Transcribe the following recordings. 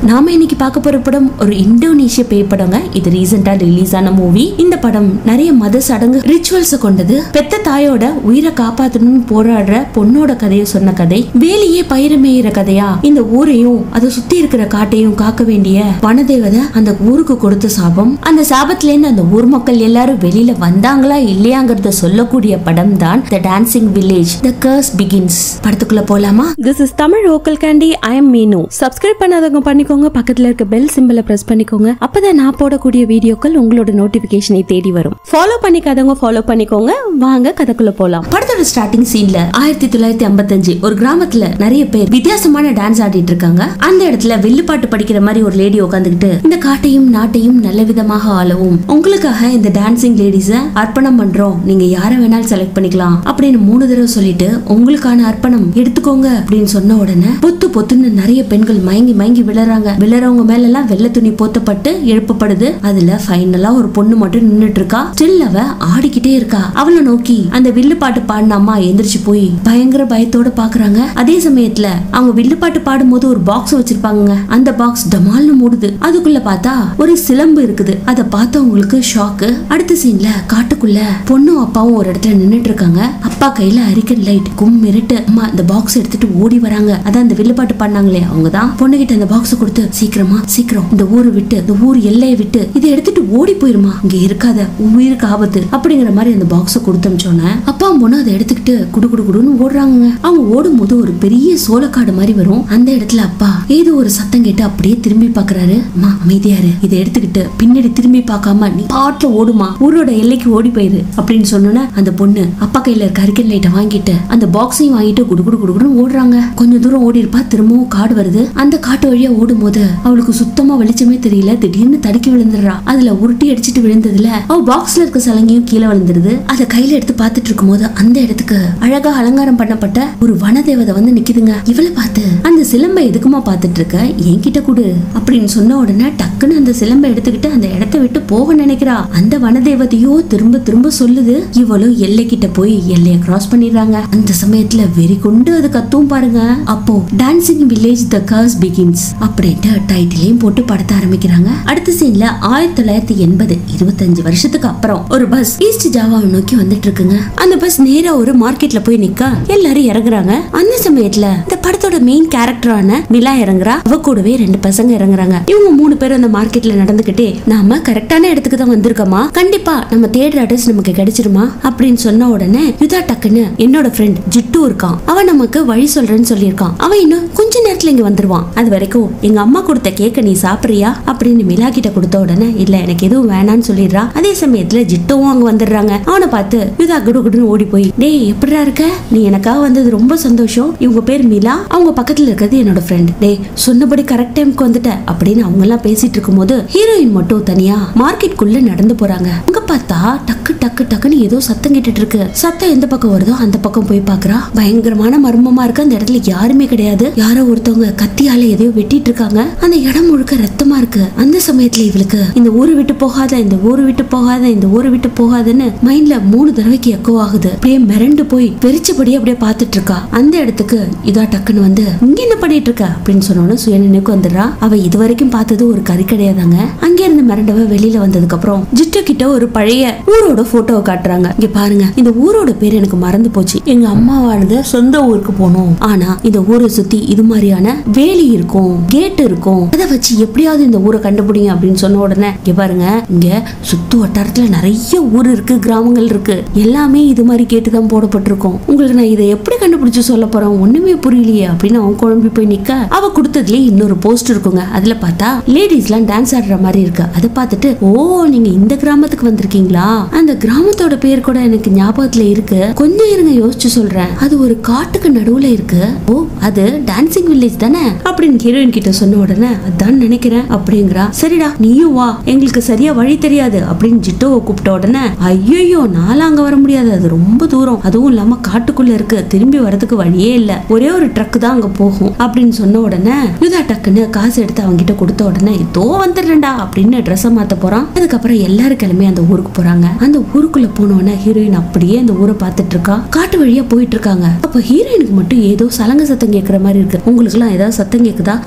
நாம இன்னைக்கு பார்க்க போற படம் ஒரு இந்தோனேஷிய பேய் படங்க இது ரீசெண்டா ரிலீஸ் ஆன மூவி இந்த படம் நிறைய மத சடங்கு ரிச்சுவல்ஸ் கொண்டது பெத்த தாயோட உயிரை காப்பாத்தணும்னு போராடுற பொண்ணோட கதையை சொன்ன கதை வேலையே பயிர மேயிற கதையா இந்த ஊரையும் அதை சுத்தி இருக்கிற காட்டையும் காக்க வேண்டிய வனதேவதை அந்த ஊருக்கு கொடுத்த சாபம் அந்த சாபத்துல இருந்து அந்த ஊர் மக்கள் எல்லாரும் வெளியில வந்தாங்களா இல்லையாங்கிறத சொல்லக்கூடிய படம் தான் the dancing village the curse begins படத்துக்குள்ள போலாமா this is Tamil vocal candy I am Meenu subscribe பண்ணாதவங்க பண்ணிக்கோங்க பக்கத்துல இருக்க பெல் சிம்பிளை பிரஸ் பண்ணிக்கோங்க அப்பதான் நான் போடக்கூடிய வீடியோக்கள் உங்களோட நோட்டிபிகேஷனை தேடி வரும் ஃபாலோ பண்ணிக்காதவங்க ஃபாலோ பண்ணிக்கோங்க வாங்க கதைக்குள்ள போலாம் படத்தோட ஸ்டார்டிங் சீன்ல ஆயிரத்தி தொள்ளாயிரத்தி ஐம்பத்தஞ்சு ஒரு கிராமத்துல நிறைய பேர் வித்தியாசமான டான்ஸ் ஆடிட்டு இருக்காங்க அந்த இடத்துல வில்லுப்பாட்டு படிக்கிற மாதிரி ஒரு லேடி உட்காந்துக்கிட்டு இந்த காட்டையும் நாட்டையும் நல்ல விதமாக ஆளவும் உங்களுக்காக இந்த டான்சிங் லேடிஸ அர்ப்பணம் பண்றோம் நீங்க யார வேணாலும் செலக்ட் பண்ணிக்கலாம் அப்படின்னு மூணு தடவை சொல்லிட்டு உங்களுக்கான அர்ப்பணம் எடுத்துக்கோங்க அப்படின்னு சொன்ன உடனே பொத்து பொத்துன்னு நிறைய பெண்கள் மயங்கி மயங்கி விழறாங்க விழறவங்க மேல எல்லாம் வெள்ளை துணி போத்தப்பட்டு எழுப்பப்படுது அதுல ஃபைனலா ஒரு பொண்ணு மட்டும் நின்னுட்டு இருக்கா ஸ்டில் அவ ஆடிக்கிட்டே இருக்கா அவளை நோக்கி அந்த வில்லு பாட்டு பாடின அம்மா எந்திரிச்சு போய் பயங்கர பயத்தோட பாக்குறாங்க அதே சமயத்துல அவங்க வில்லு பாட்டு பாடும்போது ஒரு பாக்ஸ் வச்சிருப்பாங்க அந்த பாக்ஸ் டமால்னு மூடுது அதுக்குள்ள பார்த்தா ஒரு சிலம்பு இருக்குது அதை பார்த்தவங்களுக்கு ஷாக்கு அடுத்த சீன்ல காட்டுக்குள்ள பொண்ணும் அப்பாவும் ஒரு இடத்துல நின்னுட்டு இருக்காங்க அப்பா கையில அரிக்கன் லைட் கும் மிரட்டு அம்மா இந்த பாக்ஸ் எடுத்துட்டு ஓடி வராங்க அதான் அந்த வில்லுப்பாட்டு பண்ணாங்களே அவங்கதான் பொண்ணு கிட்ட அந்த பாக்ஸ் கொடுத்து சீக்கிரமா சீக்கிரம் இந்த ஊரை விட்டு இந்த ஊர் எல்லையை விட்டு இதை எடுத்துட்டு ஓடி போயிருமா இங்க இருக்காத உன் உயிருக்கு ஆபத்து அப்படிங்கிற மாதிரி அந்த பாக்ஸ கொடுத்தோம்னோன்னே அப்பா பொண்ணு அதை எடுத்துக்கிட்டு குடு குடு குடுன்னு ஓடுறாங்க அவங்க ஓடும்போது ஒரு பெரிய சோளக்காடு மாதிரி வரும் அந்த இடத்துல அப்பா ஏதோ ஒரு சத்தம் கேட்டு அப்படியே திரும்பி பாக்குறாரு அம்மா அமைதியாரு இதை எடுத்துக்கிட்டு பின்னாடி திரும்பி பார்க்காம நீ பாட்டுல ஓடுமா ஊரோட எல்லைக்கு ஓடி போயிரு அப்படின்னு சொன்னோன்னே அந்த பொண்ணு அப்பா கையில இருக்க அரிக்கன் லைட்டை வாங்கிட்டு அந்த பாக்ஸையும் வாங்கிட்டு குடு குடு குடுன்னு ஓடுறாங்க கொஞ்சம் தூரம் ஓடி இருப்பா திரும்பவும் காடு வருது அந்த காட்டு வழியா ஓடும்போது அவளுக்கு சுத்தமா வெளிச்சமே தெரியல திடீர்னு தடுக்கி விழுந்துடுறா அதுல உருட்டி அடிச்சிட்டு விழுந்ததுல அவ பாக்ஸ்ல இருக்க சலங்கையும் கீழே விழுந்துருது அதை கையில எடுத்து பார்த்துட்டு இருக்கும்போது அந்த இடத்துக்கு அழகா அலங்காரம் பண்ணப்பட்ட ஒரு வனதேவதை வந்து நிக்குதுங்க இவளை பார்த்து அந்த சிலம்பை எதுக்குமா பார்த்துட்டு இருக்க என்கிட்ட கொடு அப்படின்னு சொன்ன உடனே டக்குன்னு அந்த சிலம்பை எடுத்துக்கிட்டு அந்த இடத்தை விட்டு போக நினைக்கிறா அந்த வனதேவதையோ திரும்ப திரும்ப சொல்லுது இவளும் எல்லை கிட்ட போய் எல்லைய கிராஸ் பண்ணிடுறாங்க அந்த சமயத்துல வெறி கொண்டு அது கத்தும் பாருங்க அப்போ dancing village the curse begins அப்படின்ட்டு டைட்டிலையும் போட்டு படத்த ஆரம்பிக்கிறாங்க அடுத்த சீன்ல ஆயிரத்தி தொள்ளாயிரத்தி எண்பது இருபத்தஞ்சு வருஷத்துக்கு அப்புறம் ஒரு பஸ் ஈஸ்ட் ஜாவாவை நோக்கி வந்துட்டு இருக்குங்க அந்த பஸ் நேரா ஒரு மார்க்கெட்ல போய் நிக்க எல்லாரும் இறங்குறாங்க அந்த சமயத்துல இந்த படத்தோட மெயின் கேரக்டரான மிலா இறங்குறா அவ கூடவே ரெண்டு பசங்க இறங்குறாங்க இவங்க மூணு பேரும் அந்த மார்க்கெட்ல நடந்துகிட்டே நாம கரெக்டான இடத்துக்கு தான் வந்திருக்கோமா கண்டிப்பா நம்ம தேடுற அட்ரஸ் நமக்கு கிடைச்சிருமா அப்படின்னு சொன்ன உடனே யுதா டக்குன்னு என்னோட ஃப்ரெண்ட் ஜிட்டு இருக்கான் அவன் நமக்கு வழி சொல்றேன்னு சொல்லியிருக்கான் அவன் இன்னும் கொஞ்ச நேரத்துல இங்க வந்துருவான் அது வரைக்கும் எங்க அம்மா கொடுத்த கேக்க நீ சாப்பிடுறியா அப்படின்னு மிலா கிட்ட கொடுத்த உடனே இல்ல எனக்கு எதுவும் வேணாம்னு சொல்லிடுறா அதே சமயத்துல ஜிட்டுவும் அங்க வந்துடுறாங்க அவனை பார்த்து யுதா குடு குடுன்னு ஓடி போய் டேய் எப்படிடா இருக்க நீ எனக்காக வந்தது ரொம்ப சந்தோஷம் இவங்க பேர் மிலா அவங்க பக்கத்துல இருக்கிறது என்னோட ஃப்ரெண்ட் டேய் சொன்னபடி கரெக்ட் டைம்க்கு வந்துட்ட அப்படின்னு அவங்க எல்லாம் பேசிட்டு இருக்கும்போது ஹீரோயின் மட்டும் தனியா மார்க்கெட் குள்ள நடந்து போறாங்க அங்க பார்த்தா டக்கு டக்கு டக்குன்னு ஏதோ சத்தம் கேட்டுட்டு இருக்கு சத்தம் எந்த பக்கம் வருதோ அந்த பக்கம் போய் பாக்குறா பயங்கரமான மர்மமா இருக்கு அந்த இடத்துல யாருமே கிடையாது யாரோ ஒருத்தவங்க கத்தியால எதையோ வெட்டிட்டு இருக்காங்க அந்த இடம் முழுக்க ரத்தமா இருக்கு அந்த சமயத்துல இவளுக்கு இந்த ஊரு விட்டு போகாத இந்த ஊரு விட்டு போகாத இந்த ஊரு விட்டு போகாதுன்னு மைண்ட்ல மூணு தடவைக்கு எக்கோ ஆகுது அப்படியே மிரண்டு போய் வெறிச்சபடி அப்படியே பார்த்துட்டு இருக்கா அந்த இடத்துக்கு இதா டக்குன்னு வந்து இங்க என்ன பண்ணிட்டு இருக்க அப்படின்னு சொன்னோன்னு சுயநினைவுக்கு வந்துடுறா அவ இது வரைக்கும் பார்த்தது ஒரு கறிக்கடையாதாங்க அங்க இருந்து மிரண்டவ வெளியில வந்ததுக்கு அப்புறம் ஜிட்டு கிட்ட ஒரு பழைய ஊரோட போட்டோவை காட்டுறாங்க இங்க பாருங்க இந்த ஊரோட பேர் எனக்கு மறந்து போச்சு எங்க அம்மாவானது சொந்த ஊருக்கு போனோம் ஆனா இந்த ஊரை சுத்தி இது மாதிரியான வேலி இருக்கும் கேட் இருக்கும் அதை வச்சு எப்படியாவது இந்த ஊரை கண்டுபிடிங்க அப்படின்னு சொன்ன உடனே இங்க பாருங்க இங்க சுத்து வட்டாரத்துல நிறைய ஊர் இருக்கு கிராமங்கள் இருக்கு எல்லாமே இது மாதிரி கேட்டு தான் போடப்பட்டிருக்கும் உங்களுக்கு நான் இதை எப்படி கண்டுபிடிச்சு சொல்ல போறேன் ஒண்ணுமே புரியலையே அப்படின்னு அவன் குழம்பி போய் நிக்க அவ கொடுத்ததுலயே இன்னொரு போஸ்ட் இருக்குங்க அதுல பார்த்தா லேடிஸ்லாம் டான்ஸ் ஆடுற மாதிரி இருக்கு அதை பார்த்துட்டு ஓ நீங்க இந்த கிராமத்துக்கு வந்திருக்கீங்களா அந்த கிராமத்தோட பேர் கூட எனக்கு ஞாபகத்துல இருக்கு கொஞ்சம் இருங்க யோசிச்சு சொல்றேன் அது ஒரு காட்டுக்கு நடுவுல இருக்கு ஓ அது டான்சிங் வில்லேஜ் தானே அப்படின்னு ஹீரோயின் கிட்ட சொன்ன உடனே அதான் நினைக்கிறேன் அப்படிங்கிறா சரிடா நீயும் வா எங்களுக்கு சரியா வழி தெரியாது அப்படின்னு ஜிட்டோவை கூப்பிட்ட உடனே ஐயோ நான்லாம் அங்க வர முடியாது அது ரொம்ப தூரம் அதுவும் இல்லாம காட்டுக்குள்ள இருக்கு திரும்பி வரதுக்கு வழியே இல்ல ஒரே ஒரு ட்ரக் தான் அங்க போகும் அப்படின்னு சொன்ன உடனே யுதா டக்குன்னு காசு எடுத்து அவங்க கிட்ட கொடுத்த உடனே இதோ வந்துடுறேன்டா அப்படின்னு ட்ரெஸ்ஸை மாத்த போறான் அதுக்கப்புறம் எல்லாரும் கிளம்பி அந்த ஊருக்கு போறாங்க அந்த ஊருக்குள்ள போனோடனே ஹீரோயின் அப்படியே அந்த ஊரை பார்த்துட்டு இருக்கா காட்டு வழியா போயிட்டு இருக்காங்க அப்ப ஹீரோயினுக்கு மட்டும் ஏதோ சலங்க சத்தம் கேட்கற மாதிரி இருக்கு உங்களுக்கு எல்லாம் ஏதாவது சத்தம் கேக்குதா அப்படின்னு மத்த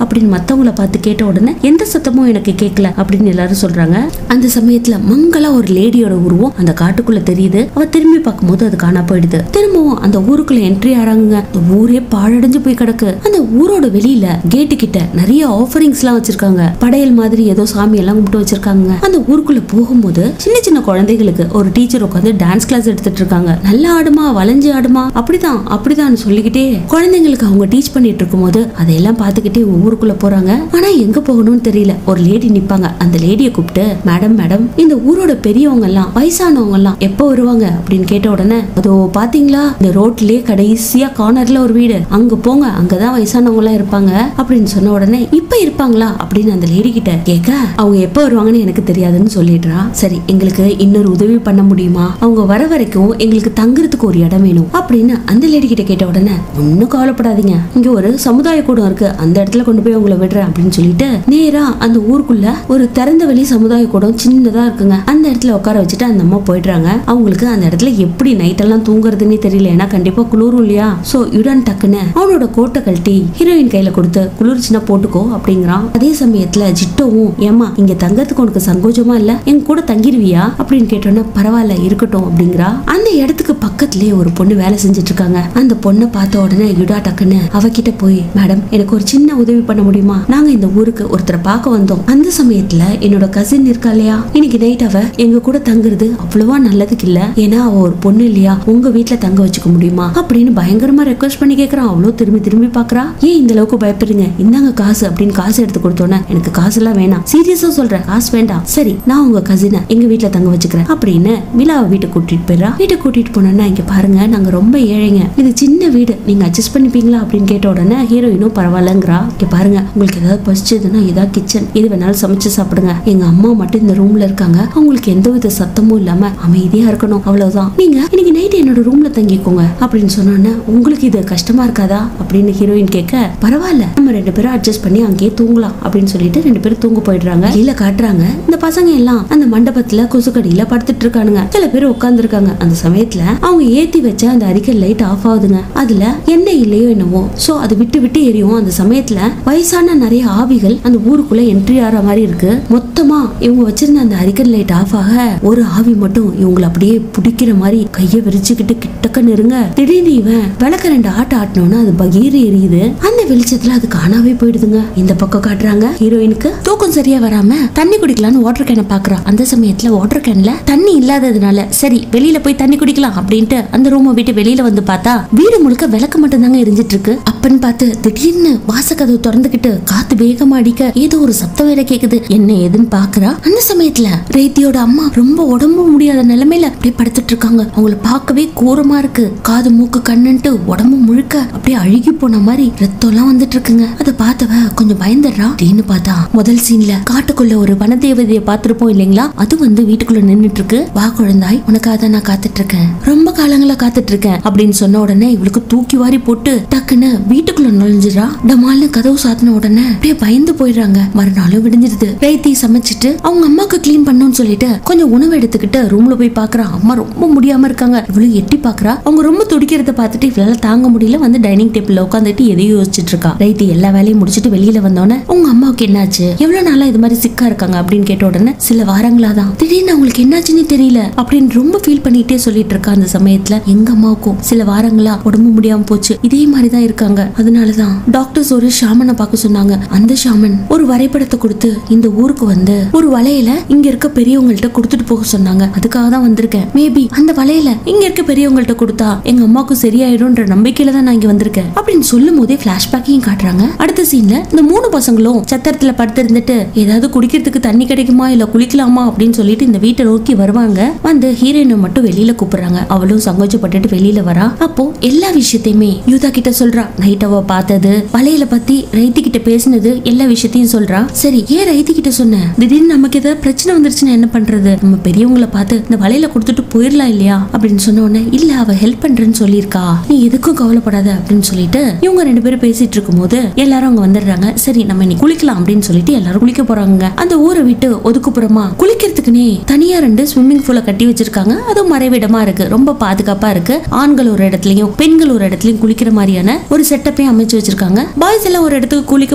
மத்தவங்கள பார்த்து கேட்ட உடனே எந்த சத்தமும் எனக்கு கேட்கல அப்படின்னு எல்லாரும் சொல்றாங்க அந்த சமயத்துல மங்களா ஒரு லேடியோட உருவம் அந்த காட்டுக்குள்ள தெரியுது அவ திரும்பி பார்க்கும்போது அது காணா போயிடுது திரும்பவும் அந்த ஊருக்குள்ள என்ட்ரி ஆறாங்க அந்த ஊரே பாழடைஞ்சு போய் கிடக்கு அந்த ஊரோட வெளியில கேட்டு கிட்ட நிறைய ஆஃபரிங்ஸ் எல்லாம் வச்சிருக்காங்க படையல் மாதிரி ஏதோ சாமி எல்லாம் கும்பிட்டு வச்சிருக்காங்க அந்த ஊருக்குள்ள போகும்போது சின்ன சின்ன குழந்தைகளுக்கு ஒரு டீச்சர் உட்காந்து டான்ஸ் கிளாஸ் எடுத்துட்டு இருக்காங்க நல்லா ஆடுமா வளைஞ்சு ஆடுமா அப்படிதான் அப்படிதான் சொல்லிக்கிட்டே குழந்தைங்களுக்கு அவங்க டீச் பண்ணிட்டு இருக்கும்போது அதையெல்லாம் பார்த்துக்கிட்டே ஊருக்குள்ள போறாங்க ஆனா எங்க போகணும்னு தெரியல ஒரு லேடி நிப்பாங்க அந்த லேடியை கூப்பிட்டு மேடம் மேடம் இந்த ஊரோட பெரியவங்க எல்லாம் வயசானவங்க எல்லாம் எப்போ வருவாங்க அப்படின்னு கேட்ட உடனே அதோ பாத்தீங்களா இந்த ரோட்லயே கடைசியா கார்னர்ல ஒரு வீடு அங்க போங்க அங்கதான் வயசானவங்க எல்லாம் இருப்பாங்க அப்படின்னு சொன்ன உடனே இப்ப இருப்பாங்களா அப்படின்னு அந்த லேடி கிட்ட கேட்க அவங்க எப்ப வருவாங்கன்னு எனக்கு தெரியாதுன்னு சொல்லிடுறா சரி எங்களுக்கு இன்னொரு உதவி பண்ண முடியுமா அவங்க வர வரைக்கும் எங்களுக்கு தங்குறதுக்கு ஒரு இடம் வேணும் அப்படின்னு அந்த லேடி கிட்ட கேட்ட உடனே ஒன்னும் கவலைப்படாதீங்க இங்க ஒரு சமுதாய கூடம் இருக்கு அந்த இடத்துல கொண்டு போய் உங்களை விடுறேன் அப்படின்னு சொல்லிட்டு நேரா அந்த ஊருக்குள்ள ஒரு திறந்த வெளி சமுதாய கூடம் சின்னதா இருக்குங்க அந்த இடத்துல உட்கார வச்சுட்டு அந்த அம்மா போயிடுறாங்க அவங்களுக்கு அந்த இடத்துல எப்படி நைட் எல்லாம் தூங்குறதுன்னே தெரியல ஏன்னா கண்டிப்பா குளிரும் இல்லையா சோ யுடன் டக்குன்னு அவனோட கோட்டை கழட்டி ஹீரோயின் கையில கொடுத்து குளிர்ச்சினா போட்டுக்கோ அப்படிங்கிறான் அதே சமயத்துல ஜிட்டோவும் ஏமா இங்க தங்கறதுக்கு உனக்கு சங்கோஜமா இல்ல எங்க கூட தங்கிருவியா அப்படின்னு கேட்டோன்னே பரவாயில்ல இருக்கட்டும் அப்படிங்கிறா அந்த இடத்துக்கு பக்கத்துலயே ஒரு பொண்ணு வேலை செஞ்சுட்டு இருக்காங்க அந்த பொண்ணை பார்த்த உடனே யுடா டக்குன்னு அவகிட்ட போய் மேடம் எனக்கு ஒரு சின்ன உதவி பண்ண முடியுமா நாங்க இந்த ஊருக்கு ஒருத்தரை பார்க்க வந்தோம் அந்த சமயத்துல என்னோட கசின் இருக்கா இல்லையா இன்னைக்கு நைட் அவ எங்க கூட தங்குறது அவ்வளவா நல்லதுக்கு இல்ல ஏன்னா அவ ஒரு பொண்ணு இல்லையா உங்க வீட்ல தங்க வச்சுக்க முடியுமா அப்படின்னு பயங்கரமா ரெக்வஸ்ட் பண்ணி கேக்குறான் அவ்வளவு திரும்பி திரும்பி பாக்குறா ஏன் இந்த அளவுக்கு பயப்படுறீங்க இந்தாங்க காசு அப்படின்னு காசு எடுத்து கொடுத்தோன்னே எனக்கு காசு எல்லாம் வேணாம் சீரியஸா சொல்றேன் காசு வேண்டாம் சரி நான் உங்க கசினை எங்க வீட்ல தங்க வச்சுக்கிறேன் அப்படின்னு விழாவை வீட்டுக்கு கூட்டிட்டு போயிடறா வீட்டுக்கு கூட்டிட்டு போனோன்னா இங்க பாருங்க நாங்க ரொம்ப ஏழைங்க இது சின்ன வீடு நீங்க அட்ஜஸ்ட் பண்ணிப்பீங்களா அப்படின்னு கேட்ட உடனே ஹீரோயினும் பரவாயில்லங்கிறா இங்க பாருங்க உங்களுக்கு ஏதாவது பசிச்சதுன்னா இதான் கிச்சன் இது வேணாலும் சமைச்சு சாப்பிடுங்க எங்க அம்மா மட்டும் இந்த ரூம்ல இருக்காங்க அவங்களுக்கு எந்த வித சத்தமும் இல்லாம அமைதியா இருக்கணும் அவ்வளவுதான் நீங்க இன்னைக்கு நைட் என்னோட ரூம்ல தங்கிக்கோங்க அப்படின்னு சொன்னோன்னே உங்களுக்கு இது கஷ்டமா இருக்காதா அப்படின்னு ஹீரோயின் கேட்க பரவாயில்ல நம்ம ரெண்டு பேரும் அட்ஜஸ்ட் பண்ணி அங்கேயே தூங்கலாம் அப்படின்னு சொல்லிட்டு ரெண்டு பேரும் தூங்க போயிடுறாங்க கீழே காட்டுறாங்க இந்த பசங்க எல்லாம் அந்த மண்டபத்துல கொசுக்கடியில படுத்துட்டு இருக்கானுங்க சில பேர் உட்கார்ந்து இருக்காங்க அந்த சமயத்துல அவங்க ஏத்தி வச்ச அந்த அரிக்கல் லைட் ஆஃப் ஆகுதுங்க அதுல எண்ணெய் இல்லையோ என்னவோ சோ அது விட்டு விட்டு எரியும் அந்த சமயத்துல வயசான நிறைய ஆவிகள் அந்த ஊருக்குள்ள என்ட்ரி ஆற மாதிரி இருக்கு மொத்தமா இவங்க வச்சிருந்த அந்த அரிக்கல் லைட் ஆஃப் ஆக ஒரு ஆவி மட்டும் இவங்களை அப்படியே பிடிக்கிற மாதிரி கைய விரிச்சுக்கிட்டு கிட்டக்க நெருங்க திடீர்னு இவன் விளக்க ரெண்டு ஆட்ட ஆட்டினோன்னா அது பகீர் எரியுது அந்த வெளிச்சத்துல அது காணாவே போயிடுதுங்க இந்த பக்கம் காட்டுறாங்க ஹீரோயினுக்கு தூக்கம் சரியா வராம தண்ணி குடிக்கலாம்னு வாட்டர் கேனை பாக்குறா அந்த சமயத்துல வாட்டர் கேன்ல தண்ணி இல்லாததுனால சரி வெளியில போய் தண்ணி குடிக்கலாம் அப்படின்ட்டு அந்த ரூமை விட்டு வெளியில வந்து பார்த்தா வீடு முழுக்க விளக்கு மட்டும் தாங்க எரிஞ்சிட்டு இருக்கு அப்பன்னு பார்த்து திடீர்னு வாசக்கதவு திறந்துகிட்டு காத்து வேகமா அடிக்க ஏதோ ஒரு சத்தம் வேற கேக்குது என்ன ஏதுன்னு பாக்குறா அந்த சமயத்துல ரேத்தியோட அம்மா ரொம்ப உடம்பு முடியாத நிலைமையில அப்படியே படுத்துட்டு இருக்காங்க அவங்கள பார்க்கவே கோரமா இருக்கு காது மூக்கு கண்ணுன்ட்டு உடம்பு முழுக்க அப்படியே அழுகி போன மாதிரி ரத்தம் எல்லாம் வந்துட்டு இருக்குங்க அதை பார்த்தவ கொஞ்சம் பயந்துடுறா அப்படின்னு பார்த்தா முதல் சீன்ல காட்டுக்குள்ள ஒரு வனதேவதையை பார்த்திருப்போம் இல்லைங்களா அது வந்து வீட்டுக்குள்ள நின்னுட்டு இருக்கு வா குழந்தாய் உனக்காக தான் நான் காத்துட்டு இருக்கேன் ரொம்ப காலங்களா காத்துட்டு இருக்கேன் அப்படின்னு சொன்ன உடனே இவளுக்கு தூக்கி வாரி போட்டு டக்குன்னு வீட்டுக்குள்ள நுழைஞ்சிரா டமால்னு கதவு சாத்தின உடனே அப்படியே பயந்து போயிடுறாங்க மறுநாளும் விடிஞ்சிருது ரைத்தி சமைச்சிட்டு அவங்க அம்மாக்கு க்ளீன் பண்ணணும்னு சொல்லிட்டு கொஞ்சம் உணவு எடுத்துக்கிட்டு ரூம்ல போய் பாக்குறா அம்மா ரொம்ப முடியாம இருக்காங்க இவளும் எட்டி பாக்குறா அவங்க ரொம்ப துடிக்கிறத பார்த்துட்டு இவளால தாங்க முடியல வந்து டைனிங் டேபிள்ல உட்காந்துட்டு எதையும் யோசிச்சுட்டு இருக்கா ரைத்தி எல்லா வேலையும் முடிச்சிட்டு வெளியில வந்தோடனே உங்க அம்மாவுக்கு என்னாச்சு எவ்வளவு நாளா இது மாதிரி சிக்கா இருக்காங்க அப்படின்னு கேட்ட உடனே சில வாரங்களா தான் திடீர்னு அவங்களுக்கு என்னாச்சுன்னு தெரியல அப்படின்னு ரொம்ப ஃபீல் பண்ணிட்டே சொல்லிட்டு இருக்கா அந்த சமயத்துல எங்க அம்மாவுக்கும் சில வாரங்களா உடம்பு முடியாம போச்சு இதே மாதிரி தான் இருக்காங்க அதனாலதான் டாக்டர்ஸ் ஒரு ஷாமனை பார்க்க சொன்னாங்க அந்த ஷாமன் ஒரு வரைபடத்தை கொடுத்து இந்த ஊருக்கு வந்து ஒரு வலையில இங்க இருக்க பெரியவங்கள்ட்ட கொடுத்துட்டு போக சொன்னாங்க அதுக்காக தான் வந்திருக்கேன் மேபி அந்த வலையில இங்க இருக்க பெரியவங்கள்ட்ட கொடுத்தா எங்க அம்மாவுக்கு சரியாயிடும்ன்ற நம்பிக்கையில தான் நான் இங்க வந்திருக்கேன் அப்படின்னு சொல்லும் போதே பிளாஷ்பேக்கையும் காட்டுறாங்க அடுத்த சீன்ல இந்த மூணு பசங்களும் சத்திரத்துல படுத்திருந்துட்டு ஏதாவது குடிக்கிறதுக்கு தண்ணி கிடைக்குமா இல்ல குளிக்கலாமா அப்படின்னு சொல்லிட்டு இந்த வீட்டை நோக்கி வருவாங்க வந்து ஹீரோயினை மட்டும் வெளியில கூப்பிடுறாங்க அவளும் சங்கோச்சப்பட்டுட்டு வெளியில வரா அப்போ எல்லா விஷயத்தையுமே யூதா கிட்ட சொல்றா நைட் அவ பார்த்தது வலையில பத்தி ரைத்தி கிட்ட பேசினது எல்லா விஷயத்தையும் சொல்றா சரி ஏன் ரைத்தி கிட்ட சொன்ன திடீர்னு நமக்கு ஏதாவது பிரச்சனை வந்துருச்சுன்னா என்ன பண்றது நம்ம பெரியவங்களை பார்த்து இந்த வலையில கொடுத்துட்டு போயிடலாம் இல்லையா அப்படின்னு சொன்ன உடனே இல்ல அவ ஹெல்ப் பண்றேன்னு சொல்லியிருக்கா நீ எதுக்கும் கவலைப்படாத அப்படின்னு சொல்லிட்டு இவங்க ரெண்டு பேரும் பேசிட்டு இருக்கும்போது எல்லாரும் அங்க வந்துடுறாங்க சரி நம்ம இன்னைக்கு குளிக்கலாம் அப்படின்னு சொல்லிட்டு எல்லாரும் குளிக்க போறாங்க அந்த ஊரை விட்டு ஒதுக்குப்புறமா குளிக்கிறதுக்குனே தனியா ரெண்டு ஸ்விம்மிங் பூல கட்டி வச்சிருக்காங்க அதுவும் மறைவிடமா இருக்கு ரொம்ப பாதுகாப்பா இருக்கு ஆண்கள் ஒரு இடத்துலயும் பெண்கள் ஒரு இடத்துலயும் குளிக்கிற மாதிரியான ஒரு செட்டப்பையும் அமைச்சு வச்சிருக்காங்க பாய்ஸ் எல்லாம் ஒரு இடத்துக்கு குளிக்க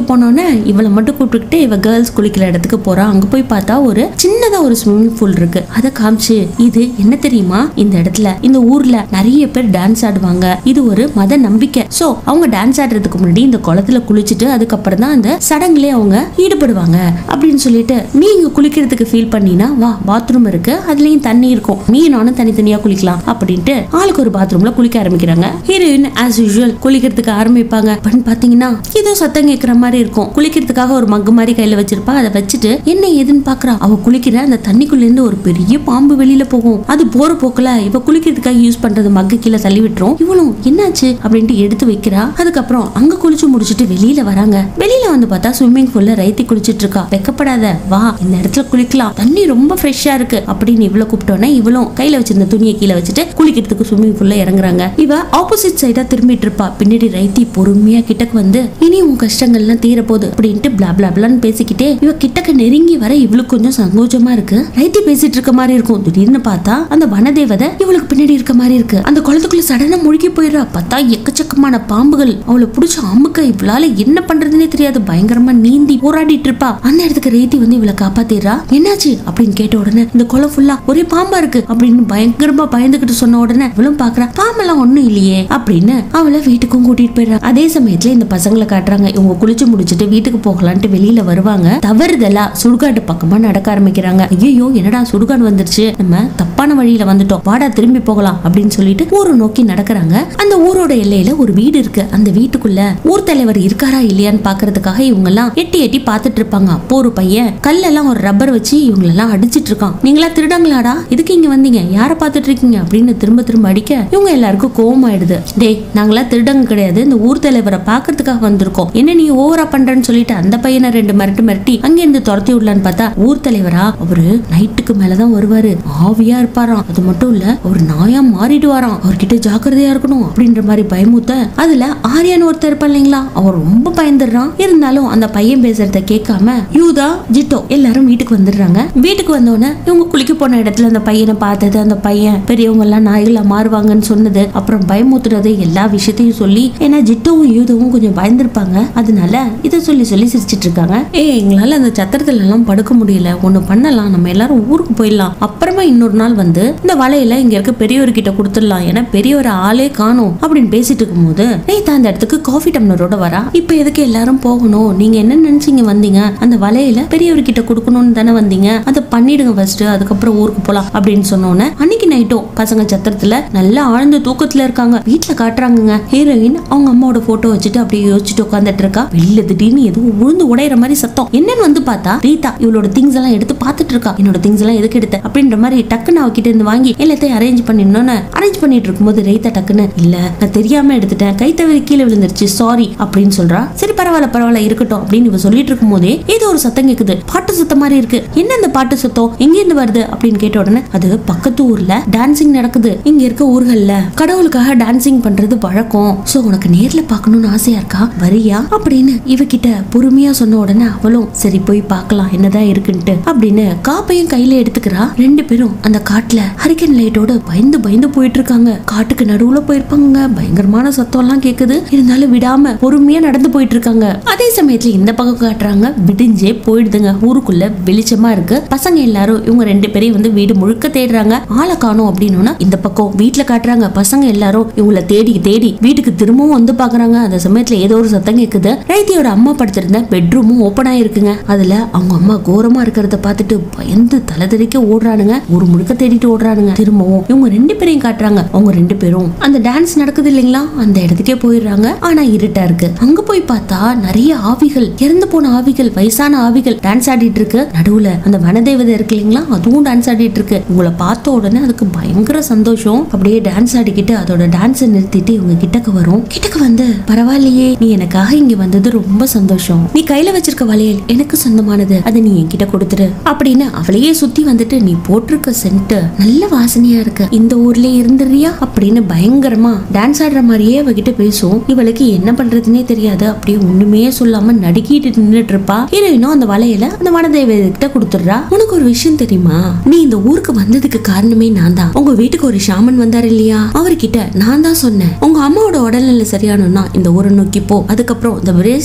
போனோன்னே இவளை மட்டும் கூப்பிட்டுக்கிட்டு இவ கேர்ள்ஸ் குளிக்கிற இடத்துக்கு போறா அங்க போய் பார்த்தா ஒரு சின்னதா ஒரு ஸ்விம்மிங் பூல் இருக்கு அதை காமிச்சு இது என்ன தெரியுமா இந்த இடத்துல இந்த ஊர்ல நிறைய பேர் டான்ஸ் ஆடுவாங்க இது ஒரு மத நம்பிக்கை சோ அவங்க டான்ஸ் ஆடுறதுக்கு முன்னாடி இந்த குளத்துல குளிச்சுட்டு அதுக்கப்புறம் தான் அந்த சடங்குலயே அவங்க ஈடுபடுவாங்க அப்படின்னு சொல்லிட்டு நீ இங்க குளிக்கிறதுக்கு ஃபீல் பண்ணினா வா பாத்ரூம் இருக்கு அதுலயும் தண்ணி இருக்கும் நீ நானும் தனித்தனியா குளிக்கலாம் அப்படின்ட்டு ஆளுக்கு ஒரு பாத்ரூம்ல குளிக்க ஆரம்பிக்கிறாங்க ஹீரோயின் ஆஸ் யூஷுவல் குளிக்கிறதுக்கு ஆரம்பிப்பாங்க அப்படின்னு பாத்தீங்கன்னா ஏதோ சத்தம் கேட்கிற மாதிரி இருக்கும் குளிக்கிறதுக்காக ஒரு மக்கு மாதிரி கையில வச்சிருப்பா அதை வச்சுட்டு என்ன ஏதுன்னு பாக்குறா அவ குளிக்கிற அந்த தண்ணிக்குள்ள இருந்து ஒரு பெரிய பாம்பு வெளியில போகும் அது போற போக்குல இவ குளிக்கிறதுக்காக யூஸ் பண்றது மக்கு கீழே தள்ளி விட்டுரும் இவளும் என்னாச்சு அப்படின்ட்டு எடுத்து வைக்கிறா அதுக்கப்புறம் அங்க குளிச்சு முடிச்சிட்டு வெளியில வராங்க வெளியில வந்து பார்த்தா ஸ்விம்மிங் பூல்ல ரைத்தி குளிச்சிட்டு இருக்கா வெக்கப்படாத வா இந்த இடத்துல குளிக்கலாம் தண்ணி ரொம்ப ஃப்ரெஷ்ஷா இருக்கு அப்படின்னு இவ்வளவு கூப்பிட்டோன்னே இவளும் கையில வச்சிருந்த துணியை கீழே வச்சுட்டு குளிக்கிறதுக்கு ஸ்விம்மிங் பூல்ல இறங்குறாங்க இவ ஆப்போசிட் சைடா திரும்பிட்டு இருப்பா பின்னாடி ரைத்தி பொறுமையா கிட்டக்கு வந்து இனி உன் கஷ்டங்கள்லாம் தீர போகுது அப்படின்ட்டு பிளா பிளா பிளான்னு பேசிக்கிட்டே இவ கிட்டக்க நெருங்கி வர இவளுக்கு கொஞ்சம் சங்கோஜமா இருக்கு ரைத்தி பேசிட்டு இருக்க மாதிரி இருக்கும் திடீர்னு பார்த்தா அந்த வனதேவதை இவளுக்கு பின்னாடி இருக்க மாதிரி இருக்கு அந்த குளத்துக்குள்ள சடனா முழுகி போயிடுறா பார்த்தா எக்கச்சக்கமான பாம்புகள் அவளை புடிச்சு அமுக்க இவளால என்ன பண்றதுன்னே தெரியாது பயங்கரமா நீந்தி போராடிட்டு இருப்பா அந்த இடத்துக்கு ரேத்தி வந்து இவளை காப்பாத்திடுறா என்னாச்சு அப்படின்னு கேட்ட உடனே இந்த குளம் ஃபுல்லா ஒரே பாம்பா இருக்கு அப்படின்னு பயங்கரமா பயந்துகிட்டு சொன்ன உடனே இவளும் பாக்குறா பாம்பெல்லாம் ஒண்ணும் இல்லையே அப்படின்னு அவளை வீட்டுக்கும் கூட்டிட்டு போயிடுறா அதே சமயத்துல இந்த பசங்களை காட்டுறாங்க இவங்க குளிச்சு முடிச்சிட்டு வீட்டுக்கு போகலான்ட்டு வெளியில வருவாங்க தவறுதலா சுடுகாட்டு பக்கமா நடக்க ஆரம்பிக்கிறாங்க ஐயோ என்னடா சுடுகாடு வந்துருச்சு நம்ம தப்பான வழியில வந்துட்டோம் வாடா திரும்பி போகலாம் அப்படின்னு சொல்லிட்டு ஊரை நோக்கி நடக்கிறாங்க அந்த ஊரோட எல்லையில ஒரு வீடு இருக்கு அந்த வீட்டுக்குள்ள ஊர் தலைவர் இருக்காரா இல்லையான்னு பாக்குறதுக்காக இவங்க எல்லாம் எட்டி எட்டி பார்த்துட்டு இருப்பாங்க அப்போ ஒரு பையன் கல்லெல்லாம் ஒரு ரப்பர் வச்சு இவங்களெல்லாம் அடிச்சிட்டு இருக்கான் நீங்களா திருடங்களாடா இதுக்கு இங்க வந்தீங்க யாரை பார்த்துட்டு இருக்கீங்க அப்படின்னு திரும்ப திரும்ப அடிக்க இவங்க எல்லாருக்கும் கோவம் ஆயிடுது டேய் நாங்களா திருடங்க கிடையாது இந்த ஊர் தலைவரை பாக்குறதுக்காக வந்திருக்கோம் என்ன நீ ஓவரா பண்றேன்னு சொல்லிட்டு அந்த பையனை ரெண்டு மிரட்டு மிரட்டி அங்க இருந்து துரத்தி விடலான்னு பார்த்தா ஊர் தலைவரா அவரு நைட்டுக்கு மேலதான் வருவாரு ஆவியா இருப்பாராம் அது மட்டும் இல்ல அவர் நாயா மாறிடுவாராம் அவர்கிட்ட ஜாக்கிரதையா இருக்கணும் அப்படின்ற மாதிரி பயமுத்த அதுல ஆரியான்னு ஒருத்தர் இருப்பா இல்லைங்களா அவர் ரொம்ப பயந்துடுறான் இருந்தாலும் அந்த பையன் பேசுறத கேட்காம யூதா ஜிட்டோ எல்லாரும் வீட்டுக்கு வந்துடுறாங்க வீட்டுக்கு வந்தோடனே இவங்க குளிக்க போன இடத்துல அந்த பையனை பார்த்தது அந்த பையன் பெரியவங்க எல்லாம் நாய்களா மாறுவாங்கன்னு சொன்னது அப்புறம் பயமுத்துறது எல்லா விஷயத்தையும் சொல்லி ஏன்னா ஜிட்டோவும் யூதவும் கொஞ்சம் பயந்துருப்பாங்க அதனால இதை சொல்லி சொல்லி சிரிச்சிட்டு இருக்காங்க ஏ எங்களால அந்த சத்திரத்துல எல்லாம் படுக்க முடியல ஒண்ணு பண்ணலாம் நம்ம எல்லாரும் ஊருக்கு போயிடலாம் அப்புறமா இன்னொரு நாள் வந்து இந்த வலையில இங்க இருக்க பெரியவர்கிட்ட கொடுத்துடலாம் ஏன்னா பெரியவர் ஆளே காணும் அப்படின்னு பேசிட்டு இருக்கும்போது நேத்தா அந்த இடத்துக்கு காஃபி டம்ளரோட வரா இப்ப எதுக்கு எல்லாரும் போகணும் நீங்க என்ன நினைச்சீங்க வந்தீங்க அந்த வலையில பெரியவர்கிட்ட கொடுக்கணும்னு தானே வந்தீங்க அதை பண்ணிடுங்க ஃபர்ஸ்ட் அதுக்கப்புறம் ஊருக்கு போலாம் அப்படின்னு சொன்னோன்னே அன்னைக்கு நைட்டும் பசங்க சத்திரத்துல நல்லா ஆழ்ந்த தூக்கத்துல இருக்காங்க வீட்டுல காட்டுறாங்கங்க ஹீரோயின் அவங்க அம்மாவோட போட்டோ வச்சுட்டு அப்படியே யோசிச்சுட்டு உட்காந்துட்டு இருக்கா வெளில திடீர்னு எதுவும் உழுந்து உடையிற மாதிரி சத்தம் என்னன்னு வந்து பார்த்தா ரீதா இவளோட திங்ஸ் எல்லாம் எடுத்து பார்த்துட்டு இருக்கா என்னோட திங்ஸ் எல்லாம் எதுக்கு எடுத்த அப்படின்ற மாதிரி டக்குன்னு அவகிட்ட இருந்து வாங்கி எல்லாத்தையும் அரேஞ்ச் பண்ணிடணும்னு அரேஞ்ச் பண்ணிட்டு இருக்கும்போது ரீதா டக்குன்னு இல்ல நான் தெரியாம எடுத்துட்டேன் கை தவறி கீழே விழுந்துருச்சு சாரி அப்படின்னு சொல்றா சரி பரவாயில்ல பரவாயில்ல இருக்கட்டும் அப்படின்னு இவ சொல்லிட்டு இருக்கும் போதே ஏதோ ஒரு சத்தம் கேக்குது பாட்டு சத்தம் மாதிரி இருக்கு என்ன அந்த பாட்டு சத்தம் எங்க இருந்து வருது அப்படின்னு கேட்ட உடனே அது பக்கத்து ஊர்ல டான்சிங் நடக்குது இங்க இருக்க ஊர்கள்ல கடவுளுக்காக டான்சிங் பண்றது வழக்கம் சோ உனக்கு நேர்ல பார்க்கணும்னு ஆசையா இருக்கா வரியா அப்படின்னு இவகிட்ட பொறுமையா சொன்ன உடனே அவளும் சரி போய் பார்க்கலாம் என்னதான் இருக்குன்ட்டு அப்படின்னு காப்பையும் கையில எடுத்துக்கிறா ரெண்டு பேரும் அந்த காட்டுல ஹரிக்கன் லைட்டோட பயந்து பயந்து போயிட்டு இருக்காங்க காட்டுக்கு நடுவுல போயிருப்பாங்க பயங்கரமான சத்தம் எல்லாம் கேக்குது இருந்தாலும் விடாம பொறுமையா நடந்து போயிட்டு இருக்காங்க அதே சமயத்துல இந்த பக்கம் காட்டுறாங்க விடிஞ்சே போயிடுதுங்க ஊருக்குள்ள வெளிச்சமா இருக்கு பசங்க எல்லாரும் இவங்க ரெண்டு பேரையும் வந்து வீடு முழுக்க தேடுறாங்க ஆளை காணோம் அப்படின்னா இந்த பக்கம் வீட்டுல காட்டுறாங்க பசங்க எல்லாரும் இவங்கள தேடி தேடி வீட்டுக்கு திரும்பவும் வந்து பாக்குறாங்க அந்த சமயத்துல ஏதோ ஒரு சத்தம் கேக்குது ரைத்தியோட அம்மா படுத்திருந்த பெட்ரூமும் ஓபன் ஆயிருக்குங்க அதுல அவங்க அம்மா கோரமா இருக்கிறத பார்த்துட்டு பயந்து தலை தெறிக்க ஓடுறானுங்க ஒரு முழுக்க தேடிட்டு ஓடுறானுங்க திரும்பவும் இவங்க ரெண்டு பேரையும் காட்டுறாங்க அவங்க ரெண்டு பேரும் அந்த டான்ஸ் நடக்குது இல்லைங்களா அந்த இடத்துக்கே போயிடுறாங்க ஆனா இருட்டா இருக்கு அங்க போய் பார்த்தா நிறைய ஆவிகள் இறந்து போன ஆவிகள் வயசான ஆவிகள் டான்ஸ் ஆடிட்டு இருக்கு நடுவுல அந்த வனதேவதை இருக்கு இல்லைங்களா அதுவும் டான்ஸ் ஆடிட்டு இருக்கு உங்களை பார்த்த உடனே அதுக்கு பயங்கர சந்தோஷம் அப்படியே டான்ஸ் ஆடிக்கிட்டு அதோட டான்ஸை நிறுத்திட்டு இவங்க கிட்டக்கு வரும் கிட்டக்கு வந்து பரவாயில்லையே நீ எனக்காக இங்க வந்தது ரொம்ப சந்தோஷம் நீ கையில வச்சிருக்க வளையல் எனக்கு சொந்தமானது அதை நீ என்கிட்ட கொடுத்துரு அப்படின்னு அவளையே சுத்தி வந்துட்டு நீ போட்டிருக்க சென்ட் நல்ல வாசனையா இருக்கு இந்த ஊர்லயே இருந்துறியா அப்படின்னு பயங்கரமா டான்ஸ் ஆடுற மாதிரியே அவகிட்ட பேசும் இவளுக்கு என்ன பண்றதுன்னே தெரியாது அப்படியே ஒண்ணுமே சொல்லாம நடுக்கிட்டு நின்னுட்டு இருப்பா ஹீரோயினும் அந்த வளையல அந்த வனதேவ கிட்ட கொடுத்துடுறா உனக்கு ஒரு விஷயம் தெரியுமா நீ இந்த ஊருக்கு வந்ததுக்கு காரணமே நான் தான் உங்க வீட்டுக்கு ஒரு ஷாமன் வந்தாரு இல்லையா அவர்கிட்ட நான் தான் சொன்னேன் உங்க அம்மாவோட உடல்நிலை சரியானோம்னா இந்த ஊரை நோக்கி போ அதுக்கப்புறம் இந்த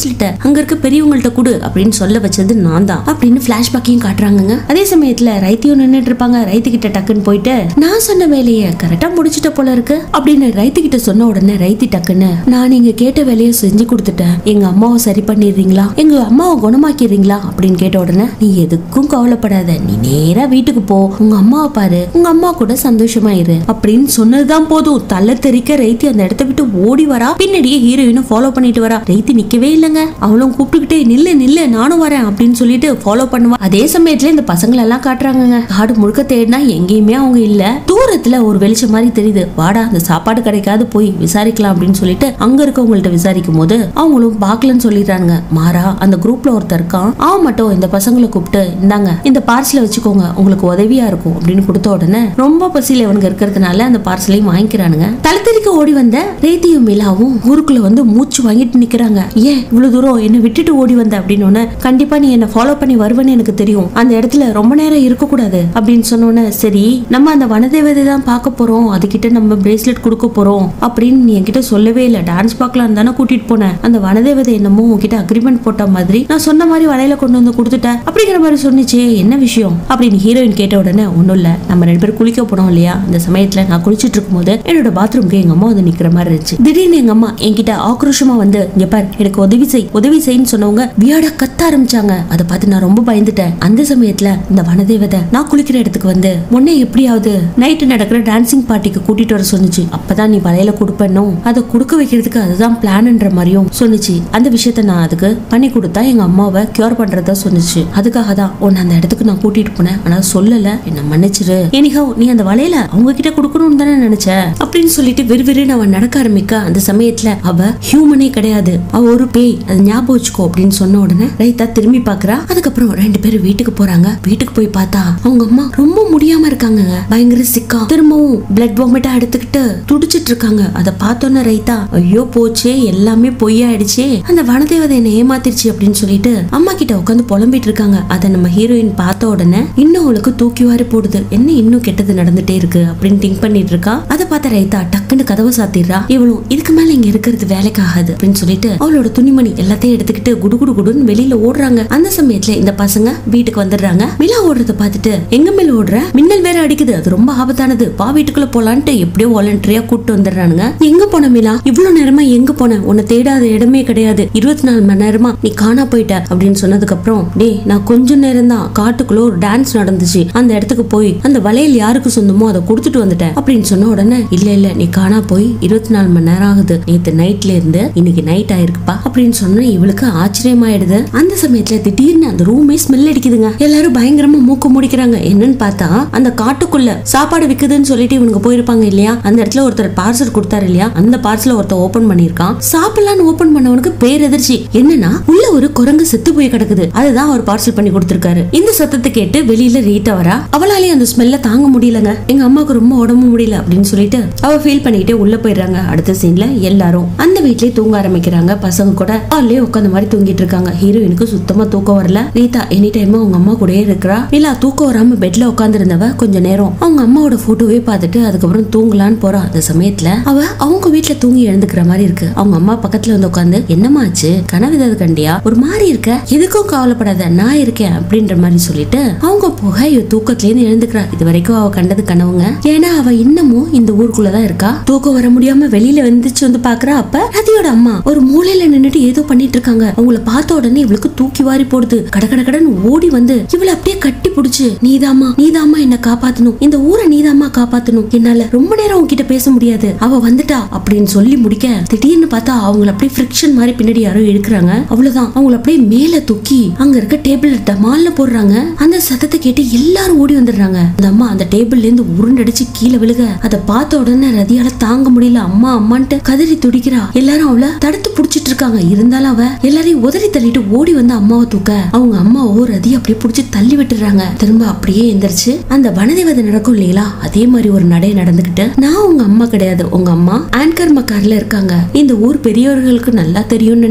பிரேஸ்லெட்டை அங்க இருக்க பெரியவங்கள்ட்ட கொடு அப்படின்னு சொல்ல வச்சது நான் தான் அப்படின்னு பிளாஷ்பேக்கையும் காட்டுறாங்கங்க அதே சமயத்துல ரைத்தியும் நின்னுட்டு இருப்பாங்க ரைத்து கிட்ட டக்குன்னு போயிட்டு நான் சொன்ன வேலையை கரெக்டா முடிச்சிட்ட போல இருக்கு அப்படின்னு ரைத்து கிட்ட சொன்ன உடனே ரைத்தி டக்குன்னு நான் நீங்க கேட்ட வேலையை செஞ்சு கொடுத்துட்டேன் எங்க அம்மாவை சரி பண்ணிடுறீங்களா எங்க அம்மாவை குணமாக்கிடுறீங்களா அப்படின்னு கேட்ட உடனே நீ எதுக்கும் கவலைப்படாத நீ நேரா வீட்டுக்கு போ உங்க அம்மாவை பாரு உங்க அம்மா கூட சந்தோஷமா இரு அப்படின்னு சொன்னதுதான் போதும் தலை தெறிக்க ரைத்தி அந்த இடத்த விட்டு ஓடி வரா பின்னாடியே ஹீரோயினும் ஃபாலோ பண்ணிட்டு வரா ரைத்தி நிக்கவே இல்லைங்க அவளும் கூப்பிட்டுக்கிட்டே நில்லு நில்லு நானும் வரேன் அப்படின்னு சொல்லிட்டு ஃபாலோ பண்ணுவா அதே சமயத்துல இந்த பசங்களை எல்லாம் காட்டுறாங்கங்க காடு முழுக்க தேடினா எங்கேயுமே அவங்க இல்ல தூரத்துல ஒரு வெளிச்சம் மாதிரி தெரியுது வாடா அந்த சாப்பாடு கிடைக்காது போய் விசாரிக்கலாம் அப்படின்னு சொல்லிட்டு அங்க இருக்கவங்கள்ட்ட விசாரிக்கும் போது அவங்களும் பாக்கலன்னு சொல்லிடுறாங்க மாறா அந்த குரூப்ல ஒருத்தர் இருக்கான் அவன் மட்டும் இந்த பசங்களை கூப்பிட்டு இந்தாங்க இந்த பார்சலை வச்சுக்கோங்க உங்களுக்கு உதவியா இருக்கும் அப்படின்னு கொடுத்த உடனே ரொம்ப பசியில இவனுங்க இருக்கிறதுனால அந்த பார்சலையும் வாங்கிக்கிறானுங்க தலத்தெறிக்க ஓடி வந்த ரேத்தியும் மிலாவும் ஊருக்குள்ள வந்து மூச்சு வாங்கிட்டு நிக்கிறாங்க ஏன் இவ்வளவு தூரம் என்ன விட்டுட்டு ஓடி வந்த அப்படின்னு உடனே, கண்டிப்பா நீ என்ன ஃபாலோ பண்ணி வருவேன்னு எனக்கு தெரியும் அந்த இடத்துல ரொம்ப நேரம் இருக்க கூடாது அப்படின்னு சொன்னோன்னே சரி நம்ம அந்த வனதேவதை தான் பார்க்க போறோம் அதுகிட்ட நம்ம பிரேஸ்லெட் கொடுக்க போறோம் அப்படின்னு நீ என்கிட்ட சொல்லவே இல்லை டான்ஸ் பார்க்கலாம் தானே கூட்டிட்டு போனேன் அந்த வனதேவதை என்னமோ உன்கிட்ட அக்ரிமெண்ட் போட்ட மாதிரி நான் சொன்ன மாதிரி வலையில கொண்டு வந்து கொடுத்துட்டேன் அப்படிங்கிற மாதிரி சொன்னிச்சே என்ன விஷயம் அப்படின்னு ஹீரோயின் கேட்ட உடனே ஒண்ணும் இல்ல நம்ம ரெண்டு பேரும் குளிக்க போனோம் இல்லையா அந்த சமயத்துல நான் குளிச்சிட்டு இருக்கும்போது என்னோட பாத்ரூம்க்கு எங்க அம்மா வந்து நிக்கிற மாதிரி இருந்துச்சு திடீர்னு எங்க அம்மா என்கிட்ட ஆக்ரோஷமா வந்து இங்க பார் எனக்கு உதவி செய் உதவி செய்ன்னு சொன்னவங்க வியாடா கத்த ஆரம்பிச்சாங்க அதை பார்த்து நான் ரொம்ப பயந்துட்டேன் அந்த சமயத்துல இந்த வனதேவதை நான் குளிக்கிற இடத்துக்கு வந்து முன்னே எப்படியாவது நைட்டு நடக்கிற டான்சிங் பார்ட்டிக்கு கூட்டிட்டு வர சொன்னுச்சு அப்பதான் நீ வலையில கொடுப்பனும் அதை கொடுக்க வைக்கிறதுக்கு அதுதான் பிளான்ன்ற மாதிரியும் சொன்னுச்சு அந்த விஷயத்த நான் அதுக்கு பண்ணி கொடுத்தா எங்க அம்மாவை கியூர் பண்றதா சொன்னுச்சு அதுக்காக தான் உன்னை அந்த இடத்துக்கு நான் கூட்டிட்டு போனேன் ஆனா சொல்லல என்ன மன்னிச்சிரு எனிஹவ் நீ அந்த வலையில அவங்க கிட்ட கொடுக்கணும்னு தானே நினைச்ச அப்படின்னு சொல்லிட்டு விறுவிறுன்னு அவன் நடக்க ஆரம்பிக்க அந்த சமயத்துல அவ ஹியூமனே கிடையாது அவ ஒரு பேய் அது ஞாபகம் வச்சுக்கோ அப்படின்னு சொன்ன உடனே ரைத்தா திரும்பி பாக்குறா அதுக்கப்புறம் ரெண்டு பேரும் வீட்டுக்கு போறாங்க வீட்டுக்கு போய் பார்த்தா அவங்க அம்மா ரொம்ப முடியாம இருக்காங்க பயங்கர சிக்கா திரும்பவும் பிளட் வாமிட்டா எடுத்துக்கிட்டு துடிச்சிட்டு இருக்காங்க அதை பார்த்தோன்னே ரைத்தா ஐயோ போச்சே எல்லாமே பொய்யாயிடுச்சே அந்த வனதேவதை என்ன ஏமாத்திருச்சு அப்படின்னு சொல்லிட்டு அம்மா கிட்ட உட்காந்து புலம்பிட்டு இருக்காங்க அதை நம்ம ஹீரோயின் பார்த்த உடனே இன்னும் அவளுக்கு தூக்கி வாரி போடுது என்ன இன்னும் கெட்டது நடந்துட்டே இருக்கு அப்படின்னு திங்க் பண்ணிட்டு இருக்கா அதை பார்த்த ரைத்தா டக்குன்னு கதவை சாத்திடுறா இவளும் இதுக்கு மேல இங்க இருக்கிறது வேலைக்கு ஆகாது அப்படின்னு சொல்லிட்டு அவளோட துணிமணி எல்லாத்தையும் எடுத்துக்கிட்டு குடு குடு குடுன்னு வெளியில ஓடுறாங்க அந்த சமயத்துல இந்த பசங்க வீட்டுக்கு வந்துடுறாங்க மிலா ஓடுறத பார்த்துட்டு எங்க மேல ஓடுற மின்னல் வேற அடிக்குது அது ரொம்ப ஆபத்தானது வா வீட்டுக்குள்ள போலான்ட்டு எப்படியோ வாலண்டரியா கூட்டு வந்துடுறானுங்க எங்க போன மிலா இவ்வளவு நேரமா எங்க போன உன்னை தேடாத இடமே கிடையாது இருபத்தி நாலு மணி நேரமா நீ காணா போயிட்ட அப்படின்னு சொன்னதுக்கு அப்புறம் டேய் நான் கொஞ்ச நேரம் தான் காட்டுக்குள்ள ஒரு டான்ஸ் நடந்துச்சு அந்த இடத்துக்கு போய் அந்த வளையல் யாருக்கு சொந்தமோ அதை கொடுத்துட்டு வந்துட்டேன் அப்படின்னு சொன்ன உடனே இல்ல இல்ல நீ காணா போய் இருபத்தி நாலு மணி நேரம் ஆகுது நேத்து நைட்ல இருந்து இன்னைக்கு நைட் ஆயிருக்குப்பா அப்படின்னு சொன்னா இவளுக்கு ஆச்சரியமாயிடுது அந்த சமயத்துல திடீர்னு அந்த ரூமே ஸ்மெல் அடிக்குதுங்க எல்லாரும் பயங்கரமா மூக்க முடிக்கிறாங்க என்னன்னு பார்த்தா அந்த காட்டுக்குள்ள சாப்பாடு விக்குதுன்னு சொல்லிட்டு இவனுக்கு போயிருப்பாங்க இல்லையா அந்த இடத்துல ஒருத்தர் பார்சல் கொடுத்தாரு இல்லையா அந்த பார்சல ஒருத்தர் ஓபன் பண்ணிருக்கான் சாப்பிடலான்னு ஓபன் பண்ணவனுக்கு பேரெதிர்ச்சி என்னன்னா உள்ள ஒரு குரங்கு செத்து போய் கிடக்குது அதுதான் அவர் பார்சல் பண்ணி கொடுத்திருக்காரு இந்த சத்தத்தை கேட்டு வெளியில ரீட்டா வரா அவளாலே அந்த ஸ்மெல்ல தாங்க முடியலங்க எங்க அம்மாவுக்கு ரொம்ப உடம்பு முடியல அப்படின்னு சொல்லிட்டு அவ ஃபீல் பண்ணிக்கிட்டே உள்ள போயிடுறாங்க அடுத்த சீன்ல எல்லாரும் அந்த வீட்லயே தூங்க ஆரம்பிக்கிறாங்க பசங்க கூட ஹால்லயே உட்காந்த மாதிரி தூங்கிட்டு இருக்காங்க ஹீரோயினுக்கு சுத்தமா தூக்கம் வரல ரீதா எனி டைம் அவங்க அம்மா கூடயே இருக்கிறா இல்ல தூக்கம் வராம பெட்ல உட்கார்ந்து இருந்தவ கொஞ்ச நேரம் அவங்க அம்மாவோட போட்டோவே பார்த்துட்டு அதுக்கப்புறம் தூங்கலான்னு போறா அந்த சமயத்துல அவ அவங்க வீட்ல தூங்கி எழுந்துக்கிற மாதிரி இருக்கு அவங்க அம்மா பக்கத்துல வந்து உட்காந்து என்னமாச்சு கனவு ஏதாவது கண்டியா ஒரு மாதிரி இருக்க எதுக்கும் கவலைப்படாத நான் இருக்கேன் அப்படின்ற மாதிரி சொல்லிட்டு அவங்க போக இவ தூக்கத்துல இருந்து எழுந்துக்கிறா இது வரைக்கும் அவ கண்டது கனவுங்க ஏன்னா அவ இன்னமும் இந்த ஊருக்குள்ளதான் இருக்கா தூக்கம் வர முடியாம வெளியில வந்துச்சு வந்து பாக்குறா அப்ப ரதியோட அம்மா ஒரு மூலையில நின்னுட்டு ஏதோ பண்ணிட்டு இருக்காங்க அவங்கள பார்த்த உடனே இவளுக்கு தூக்கி வாரி போடுது கட கட கடன்னு ஓடி வந்து இவளை அப்படியே கட்டி பிடிச்சு நீதாம்மா நீதாம்மா என்ன காப்பாத்தணும் இந்த ஊரை நீதாம்மா காப்பாத்தணும் என்னால ரொம்ப நேரம் உன்கிட்ட பேச முடியாது அவ வந்துட்டா அப்படின்னு சொல்லி முடிக்க திடீர்னு பார்த்தா அவங்கள அப்படியே ஃப்ரிக்ஷன் மாதிரி பின்னாடி யாரோ இழுக்கிறாங்க அவ்வளவுதான் அவங்கள அப்படியே மேல தூக்கி அங்க இருக்க டேபிள் டமால்னு போடுறாங்க அந்த சத்தத்தை கேட்டு எல்லாரும் ஓடி வந்துடுறாங்க அந்த அம்மா அந்த டேபிள்ல இருந்து உருண்டடிச்சு கீழே விழுக அதை பார்த்த உடனே ரதியால தாங்க முடியல அம்மா அம்மான்ட்டு கதறி துடிக்கிறா எல்லாரும் அவளை தடுத்து புடிச்சிட்டு இருக்காங்க இருந்தாலும் அவ எல்லாரையும் உதறி தள்ளிட்டு ஓடி வந்து அம்மாவை தூக்க அவங்க அம்மாவோ ரதி அப்படியே புடிச்சு தள்ளி விட்டுறாங்க திரும்ப அப்படியே எந்திரிச்சு அந்த வனதேவதை நடக்கும் இல்லைங்களா அதே மாதிரி ஒரு நடை நடந்துகிட்டு நான் உங்க அம்மா கிடையாது உங்க அம்மா ஆன்கர் மக்கார்ல இருக்காங்க இந்த ஊர் பெரியவர்களுக்கு நல்லா தெரியும்னு நினைக்கிறேன்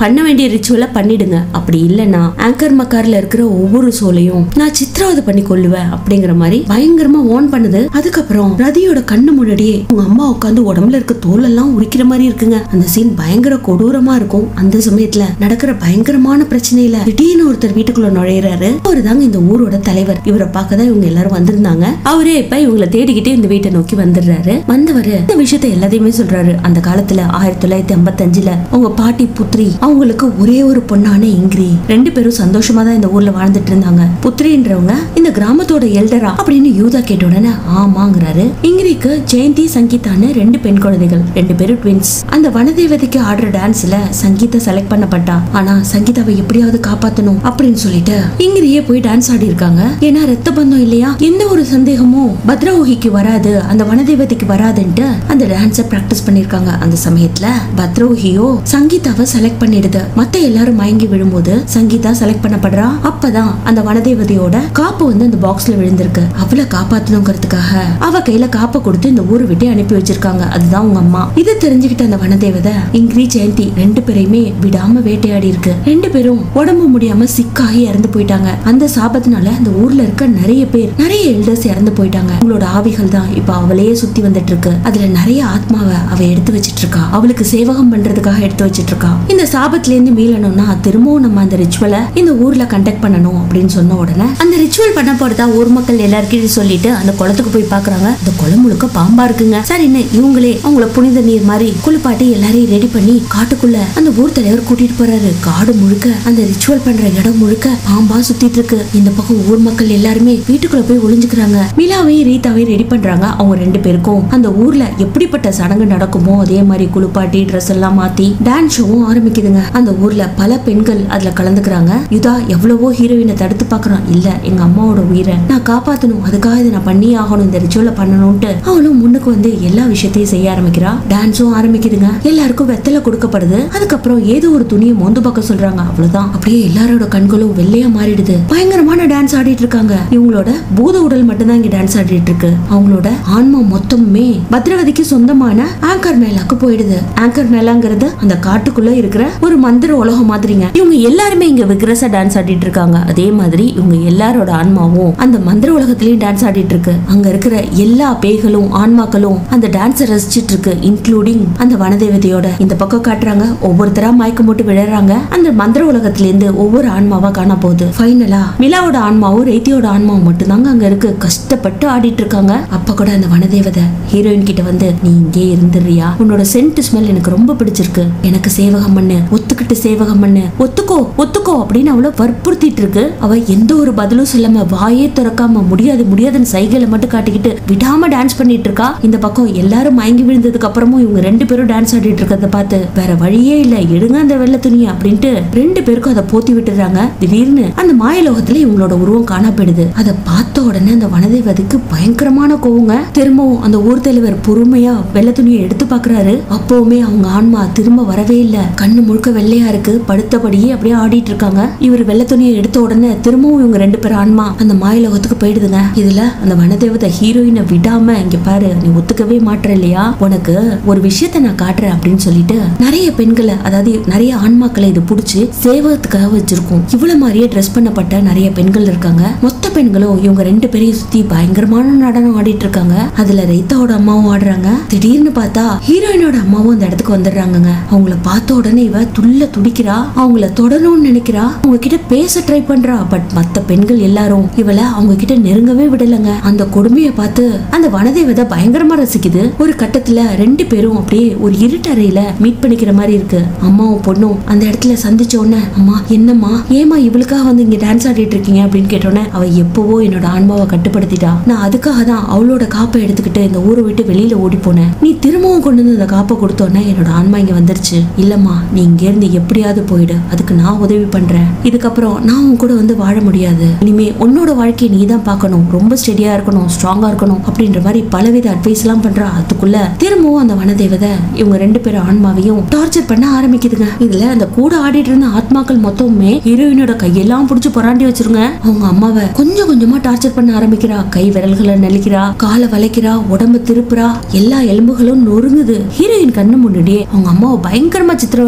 பண்ண வேண்டிய ரிச்சுவலை பண்ணிடுங்க அப்படி இல்லைன்னா ஆங்கர் மக்கார்ல இருக்கிற ஒவ்வொரு சோலையும் நான் சித்திரவதை பண்ணி கொள்ளுவேன் அப்படிங்கிற மாதிரி பயங்கரமா ஓன் பண்ணுது அதுக்கப்புறம் ரதியோட கண்ணு முன்னாடியே உங்க அம்மா உட்காந்து உடம்புல இருக்க தோல் எல்லாம் உரிக்கிற மாதிரி இருக்குங்க அந்த சீன் பயங்கர கொடூரமா இருக்கும் அந்த சமயத்துல நடக்கிற பயங்கரமான பிரச்சனையில திடீர்னு ஒருத்தர் வீட்டுக்குள்ள நுழையிறாரு அவரு தாங்க இந்த ஊரோட தலைவர் இவரை பார்க்க தான் இவங்க எல்லாரும் வந்திருந்தாங்க அவரே இப்ப இவங்களை தேடிக்கிட்டே இந்த வீட்டை நோக்கி வந்துடுறாரு வந்தவரு இந்த விஷயத்த எல்லாத்தையுமே சொல்றாரு அந்த காலத்துல ஆயிரத்தி தொள்ளாயிரத்தி ஐம்பத்தஞ்சுல உங்க பாட்டி புத்ரி அவங்களுக்கு ஒரே ஒரு பொண்ணான இங்கிரி ரெண்டு பேரும் சந்தோஷமா தான் இந்த ஊர்ல வாழ்ந்துட்டு இருந்தாங்க புத்ரின்றவங்க இந்த கிராமத்தோட எல்டரா அப்படின்னு யூதா கேட்ட உடனே ஆமாங்கிறாரு இங்கிரிக்கு ஜெயந்தி சங்கீதான்னு ரெண்டு பெண் குழந்தைகள் ரெண்டு பேரும் ட்வின்ஸ் அந்த வனதேவதைக்கு ஆடுற டான்ஸ்ல சங்கீதா செலக்ட் பண்ணப்பட்டா ஆனா சங்கீதாவை எப்படியாவது காப்பாத்தணும் அப்படின்னு சொல்லிட்டு இங்கிரியே போய் டான்ஸ் ஆடி இருக்காங்க ஏன்னா ரத்த பந்தம் இல்லையா எந்த ஒரு சந்தேகமும் பத்ரௌகிக்கு வராது அந்த வனதேவதைக்கு வராதுன்ட்டு அந்த டான்ஸ பிராக்டிஸ் பண்ணிருக்காங்க அந்த சமயத்துல பத்ரௌகியோ சங்கீதாவை செலக்ட் பண்ணிடுது மத்த எல்லாரும் மயங்கி விழும்போது சங்கீதா செலக்ட் பண்ணப்படுறா அப்பதான் அந்த வனதேவதையோட காப்பு வந்து அந்த பாக்ஸ்ல விழுந்திருக்கு அவளை காப்பாத்தணுங்கிறதுக்காக அவ கையில காப்பை கொடுத்து இந்த ஊரை விட்டு அனுப்பி வச்சிருக்காங்க அதுதான் உங்க அம்மா இதை தெரிஞ்சுக்கிட்ட அந்த வனதேவதை இங்கிரி ஜெயந்தி ரெண்டு பேரையுமே விடாம வேட்டையாடி இருக்கு ரெண்டு பேரும் உடம்பு முடியாம சிக்காகி இறந்து போயிட்டாங்க அந்த சாபத்தினால அந்த ஊர்ல இருக்க நிறைய பேர் நிறைய எல்டர்ஸ் இறந்து போயிட்டாங்க அவங்களோட ஆவிகள் தான் இப்ப அவளையே சுத்தி வந்துட்டு இருக்கு அதுல நிறைய ஆத்மாவை அவ எடுத்து வச்சிட்டு இருக்கா அவளுக்கு சேவகம் பண்றதுக்காக எடுத்து வச்சிட்டு இருக்கா இந்த சாபத்துல இருந்து மீளணும்னா திரும்பவும் நம்ம அந்த ரிச்சுவலை இந்த ஊர்ல கண்டக்ட் பண்ணணும் அப்படின்னு சொன்ன உடனே அந்த ரிச்சுவல் பண்ண போறதா ஊர் மக்கள் எல்லாருக்கிட்டையும் சொல்லிட்டு அந்த குளத்துக்கு போய் பாக்குறாங்க அந்த குளம் முழுக்க பாம்பா இருக்குங்க சரின்னு இவங்களே அவங்கள புனித நீர் மாதிரி குளிப்பாட்டி எல்லாரையும் ரெடி பண்ணி காட்டுக்குள்ள அந்த ஊர் தலைவர் கூட்டிட்டு போறாரு காடு முழுக்க அந்த ரிச்சுவல் பண்ற இடம் முழுக்க பாம்பா சுத்திட்டு இருக்கு இந்த பக்கம் ஊர் மக்கள் எல்லாருமே வீட்டுக்குள்ள போய் ஒளிஞ்சுக்கிறாங்க மிலாவையும் ரீதாவையும் ரெடி பண்றாங்க அவங்க ரெண்டு பேருக்கும் அந்த ஊர்ல எப்படிப்பட்ட சடங்கு நடக்குமோ அதே மாதிரி குளிப்பாட்டி ட்ரெஸ் எல்லாம் மாத்தி டான்ஸ் ஷோவும் ஆரம்பிக்குதுங்க அந்த ஊர்ல பல பெண்கள் அதுல கலந்துக்கிறாங்க யுதா எவ்வளவோ ஹீரோயினை தடுத்து பாக்குறான் இல்ல எங்க அம்மாவோட உயிரை நான் காப்பாத்தணும் அதுக்காக இதை நான் பண்ணி ஆகணும் இந்த ரிச்சுவலை பண்ணணும்ட்டு அவளும் முன்னுக்கு வந்து எல்லா விஷயத்தையும் செய்ய ஆரம்பிக்கிறா டான்ஸும் ஆரம்பிக்குதுங்க எல்லாருக்கும் வெத்தலை கொடுக்கப்படுது அதுக்கப்புறம் ஏதோ ஒரு துணியை மொந்து பார்க்க சொல்றாங்க அவ்வளவுதான் அப்படியே எல்லாரோட கண்களும் வெள்ளையா மாறிடுது பயங்கரமான டான்ஸ் ஆடிட்டு இருக்காங்க இவங்களோட பூத உடல் மட்டும்தான் இங்க டான்ஸ் ஆடிட்டு இருக்கு அவங்களோட ஆன்மா மொத்தமுமே பத்ரவதிக்கு சொந்தமான ஆங்கர் மேலாக்கு போயிடுது ஆங்கர் மேலாங்கிறது அந்த காட்டுக்குள்ள இருக்கிற ஒரு மந்திர உலகம் மாதிரிங்க இவங்க எல்லாருமே இங்க விக்ரஸா டான்ஸ் ஆடிட்டு இருக்காங்க அதே மாதிரி இவங்க எல்லாரோட ஆன்மாவும் அந்த மந்திர உலகத்திலயும் டான்ஸ் ஆடிட்டு இருக்கு அங்க இருக்கிற எல்லா பேய்களும் ஆன்மாக்களும் அந்த டான்ஸை ரசிச்சிட்டு இருக்கு இன்க்ளூடிங் அந்த வனதேவதையோட இந்த பக்கம் காட்டுறாங்க ஒவ்வொருத்தரா மயக்கம் போட்டு விழறாங்க அந்த மந்திர உலகத்துல இருந்து ஒவ்வொரு ஆன்மாவா காண போகுது ஃபைனலா மிலாவோட ஆன்மாவும் ரெய்தியோட ஆன்மாவும் மட்டும்தாங்க அங்க இருக்கு கஷ்டப்பட்டு ஆடிட்டு இருக்காங்க அப்ப கூட அந்த வனதேவதை ஹீரோயின் கிட்ட வந்து நீ இங்கே இருந்துறியா உன்னோட சென்ட் ஸ்மெல் எனக்கு ரொம்ப பிடிச்சிருக்கு எனக்கு சேவகம் பண்ணு ஒத்துக்கிட்டு சேவகம் பண்ணு ஒத்துக்கோ ஒத்துக்கோ அப்படின்னு அவளை வற்புறுத்திட்டு இருக்கு அவ எந்த ஒரு பதிலும் சொல்லாம வாயே திறக்காம முடியாது முடியாதுன்னு சைகளை மட்டும் காட்டிக்கிட்டு விடாம டான்ஸ் பண்ணிட்டு இருக்கா இந்த பக்கம் எல்லாரும் மயங்கி விழுந்ததுக்கு அப்புறமும் இவங்க ரெண்டு பேரும் டான்ஸ் ஆடிட்டு இருக்கிறத பார்த்து வேற வழியே இல்ல எடுங்க அந்த வெள்ளை துணியை அப்படின்ட்டு ரெண்டு பேருக்கும் அதை போத்தி விட்டுறாங்க திடீர்னு அந்த மாயலோகத்துல இவங்களோட உருவம் காண போயிடுது அதை பார்த்த உடனே அந்த வனதேவதைக்கு பயங்கரமான கோவங்க திரும்பவும் அந்த ஊர் தலைவர் பொறுமையா வெள்ளை துணியை எடுத்து பாக்குறாரு அப்பவுமே அவங்க ஆன்மா திரும்ப வரவே இல்ல கண்ணு முழுக்க வெள்ளையா இருக்கு படுத்தபடியே அப்படியே ஆடிட்டு இருக்காங்க இவர் வெள்ளை துணியை எடுத்த உடனே திரும்பவும் இவங்க ரெண்டு பேரும் ஆன்மா அந்த மாயலோகத்துக்கு போயிடுதுங்க இதுல அந்த வனதேவதை ஹீரோயினை விடாம இங்க பாரு நீ ஒத்துக்கவே மாட்ற இல்லையா உனக்கு ஒரு விஷயத்த நான் காட்டுறேன் அப்படின்னு சொல்லிட்டு நிறைய பெண்களை அதாவது நிறைய ஆன்மாக்களை இது புடிச்சு சேவகத்துக்காக வச்சிருக்கோம் இவ்வளவு மாதிரியே ட்ரெஸ் பண்ணப்பட்ட நிறைய பெண்கள் இருக்காங்க மொத்த பெண்களும் இவங்க ரெண்டு பேரையும் சுத்தி பயங்கரமான நடனம் ஆடிட்டு இருக்காங்க அதுல ரைத்தாவோட அம்மாவும் ஆடுறாங்க திடீர்னு பார்த்தா ஹீரோயினோட அம்மாவும் அந்த இடத்துக்கு வந்துடுறாங்கங்க அவங்கள பார்த்த உடனே இவ துள்ள துடிக்கிறா அவங்கள தொடணும்னு நினைக்கிறா அவங்க கிட்ட பேச ட்ரை பண்றா பட் மத்த பெண்கள் எல்லாரும் இவளை அவங்க கிட்ட நெருங்கவே விடலங்க அந்த கொடுமையை பார்த்து அந்த வனதேவதை பயங்கரமா ரசிக்குது ஒரு கட்டத்துல ரெண்டு பேரும் அப்படியே ஒரு இருட்டறையில மீட் பண்ணிக்கிற மாதிரி இருக்கு அம்மாவும் பொண்ணும் அந்த இடத்துல சந்திச்ச உடனே அம்மா என்னம்மா ஏமா இவளுக்காக வந்து இங்க டான்ஸ் ஆடிட்டு இருக்கீங்க அப்படின்னு கேட்டோன்னே அவ எப்பவோ என்னோட ஆன்மாவை கட்டுப்படுத்திட்டா நான் அதுக்காக தான் அவளோட காப்பை எடுத்துக்கிட்டு இந்த ஊரை விட்டு வெளியில ஓடி போனேன் நீ திரும்பவும் கொண்டு வந்து அந்த காப்பை கொடுத்தோன்னே என்னோட ஆன்மா இங்க வந்துருச்சு இல்லம்மா நீ இங்க இருந்து எப்படியாவது போயிடு அதுக்கு நான் உதவி பண்றேன் இதுக்கப்புறம் நான் உன் கூட வந்து வாழ முடியாது இனிமே உன்னோட வாழ்க்கையை நீ தான் பார்க்கணும் ரொம்ப ஸ்டெடியா இருக்கணும் ஸ்ட்ராங்கா இருக்கணும் அப்படின்ற மாதிரி பலவித அட்வைஸ் எல்லாம் பண்றா அதுக்குள்ள திரும்பவும் அந்த வனதேவதை இவங்க ரெண்டு பேரும் ஆன்மாவையும் டார்ச்சர் பண்ண ஆரம்பிக்குதுங்க இதுல அந்த கூட ஆடிட்டு இருந்த ஆத்மாக்கள் மொத்தமுமே ஹீரோயினோட கையெல்லாம் புடிச்சு புறாண்டி வச்சிருங்க அவங்க அம்மாவை கொஞ்சம் கொஞ்சமா டார்ச்சர் பண்ண ஆரம்பிக்கிறா கை விரல்களை நெளிக்கிறா காலை வளைக்கிறா உடம்ப திருப்புறா எல்லா எலும்புகளும் நொறுங்குது ஹீரோயின் கண்ணு முன்னாடியே அவங்க அம்மாவை பயங்கரமா சித்திரவதை பண்ணுது அந்த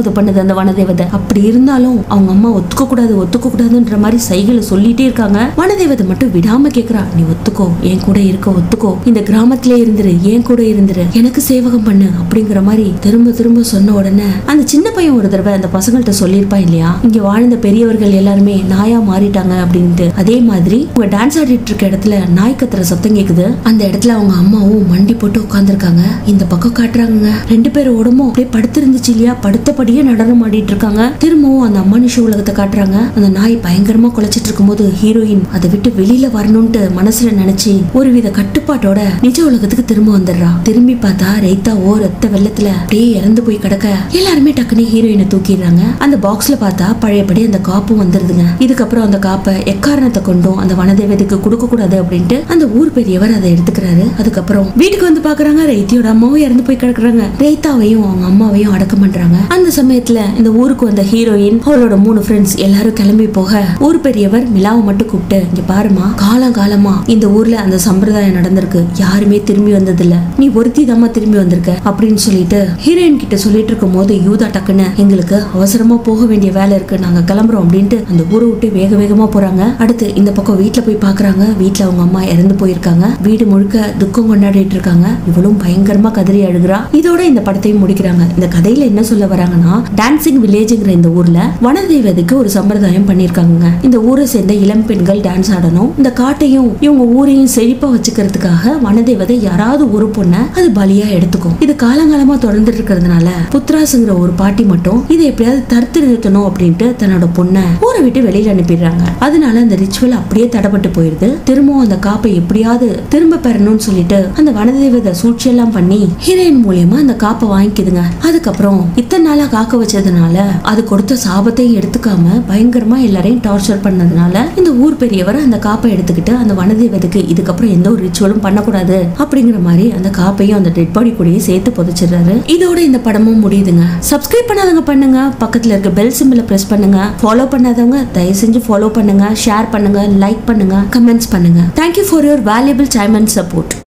அந்த வனதேவதை அப்படி இருந்தாலும் அவங்க அம்மா ஒத்துக்க கூடாது ஒத்துக்க கூடாதுன்ற மாதிரி சைகளை சொல்லிட்டே இருக்காங்க வனதேவதை மட்டும் விடாம கேக்குறா நீ ஒத்துக்கோ என் கூட இருக்க ஒத்துக்கோ இந்த கிராமத்திலே இருந்துரு என் கூட இருந்துரு எனக்கு சேவகம் பண்ணு அப்படிங்கிற மாதிரி திரும்ப திரும்ப சொன்ன உடனே அந்த சின்ன பையன் ஒரு தடவை அந்த பசங்கள்ட்ட சொல்லியிருப்பான் இல்லையா இங்க வாழ்ந்த பெரியவர்கள் எல்லாருமே நாயா மாறிட்டாங்க அப்படின்ட்டு அதே மாதிரி உங்க டான்ஸ் ஆடிட்டு இருக்க இடத்துல நாய் கத்துற சத்தம் கேக்குது அந்த இடத்துல அவங்க அம்மாவும் மண்டி போட்டு உட்கார்ந்திருக்காங்க இந்த பக்கம் காட்டுறாங்க ரெண்டு பேரும் உடம்பும் அப்படியே படுத்திருந்துச்சு இல்லையா படுத்தபடியே நடனம் ஆடிட்டு இருக்காங்க திரும்பவும் அந்த அம்மானுஷ உலகத்தை காட்டுறாங்க அந்த நாய் பயங்கரமா குலைச்சிட்டு இருக்கும்போது ஹீரோயின் அதை விட்டு வெளியில வரணும்ட்டு மனசுல நினைச்சு ஒருவித கட்டுப்பாட்டோட நிஜ உலகத்துக்கு திரும்ப வந்துடுறா திரும்பி பார்த்தா ரைத்தாவோ ரத்த வெள்ளத்துல அப்படியே இறந்து போய் கிடக்க எல்லாருமே டக்குனு ஹீரோயினை தூக்கிடுறாங்க அந்த பாக்ஸ்ல பார்த்தா பழையபடி அந்த காப்பும் வந்துருதுங்க இதுக்கப்புறம் அந்த காப்பை எக்காரணத்தை கொண்டும் அந்த வனதேவதைக்கு கொடுக்க கூடாது அப்படின்ட்டு அந்த ஊர் பெரியவர் அதை எடுத்துக்கிறாரு அதுக்கப்புறம் வீட்டுக்கு வந்து பாக்குறாங்க ரைத்தியோட அம்மாவும் இறந்து போய் கிடக்குறாங்க ரைத்தாவையும் அவங்க அம்மாவையும் அடக்கம் பண்றாங்க அந்த சமயத்துல இந்த ஊருக்கு வந்த ஹீரோயின் அவளோட மூணு ஃப்ரெண்ட்ஸ் எல்லாரும் கிளம்பி போக ஊர் பெரியவர் மிலாவை மட்டும் கூப்பிட்டு இங்க பாருமா காலம் காலமா இந்த ஊர்ல அந்த சம்பிரதாயம் நடந்திருக்கு யாருமே திரும்பி வந்ததில்ல நீ ஒருத்தி தாம்மா திரும்பி வந்திருக்க அப்படின்னு சொல்லிட்டு ஹீரோயின் கிட்ட சொல்லிட்டு இருக்கும் போது யூதா டக்குன்னு எங்களுக்கு அவசரமா போக வேண்டிய வேலை இருக்கு நாங்க கிளம்புறோம் அப்படின்ட்டு அந்த ஊரை விட்டு வேக வேகமா போறாங்க அடுத்து இந்த பக்கம் வீட்ல போய் பாக்குறாங்க வீட்ல அவங்க அம்மா இறந்து போயிருக்காங்க வீடு முழுக்க துக்கம் கொண்டாடிட்டு இருக்காங்க இவளும் பயங்கரமா கதறி அழுகுறா இதோட இந்த படத்தையும் முடிக்கிறாங்க இந்த கதையில என்ன சொல்ல வராங்கன்னா டான்சிங் வில்லேஜ்ங்கிற இந்த ஊர்ல வனதேவதைக்கு ஒரு சம்பிரதாயம் பண்ணிருக்காங்க இந்த ஊரை சேர்ந்த இளம் பெண்கள் டான்ஸ் ஆடணும் இந்த காட்டையும் இவங்க ஊரையும் செழிப்பா வச்சுக்கிறதுக்காக வனதேவதை யாராவது ஒரு பொண்ணை அது பலியா எடுத்துக்கும் இது காலங்காலமா தொடர்ந்துட்டு இருக்கிறதுனால புத்ராசுங்கிற ஒரு பாட்டி மட்டும் இதை எப்படியாவது தடுத்து நிறுத்தணும் அப்படின்ட்டு தன்னோட பொண்ணை ஊரை விட்டு வெளியில அனுப்பிடுறாங்க அதனால அந்த ரிச்சுவல் அப்படியே தடப்பட்டு போயிருது திரும்பவும் அந்த காப்பை எப்படியாவது திரும்ப பெறணும்னு சொல்லிட்டு அந்த வனதேவதை சூழ்ச்சியெல்லாம் பண்ணி ஹீரோயின் மூலியமா அந்த காப்பை வாங்கிக்குதுங்க அதுக்கப்புறம் இத்தனை நாளா காக்க வச்சதுனால அது கொடுத்த சாபத்தையும் எடுத்துக்காம பயங்கரமா எல்லாரையும் டார்ச்சர் பண்ணதுனால இந்த ஊர் பெரியவர் அந்த காப்பை எடுத்துக்கிட்டு அந்த வனதேவதைக்கு இதுக்கப்புறம் எந்த ஒரு ரிச்சுவலும் பண்ணக்கூடாது அப்படிங்கிற மாதிரி அந்த காப்பையும் அந்த டெட் பாடி கூடயே சேர்த்து புதைச்சிடுறாரு இதோட இந்த படமும் முடியுதுங்க சப்ஸ்கிரைப் பண்ணாதவங்க பண்ணுங்க பக்கத்துல இருக்க பெல் சிம்பிளை பிரஸ் பண்ணுங்க ஃபாலோ பண்ணாதவங்க தயவு செஞ்சு ஃபாலோ பண்ணுங்க ஷேர் பண்ணுங்க லைக் பண்ணுங்க கமெண்ட்ஸ் பண்ணுங்க thank you for your valuable time and support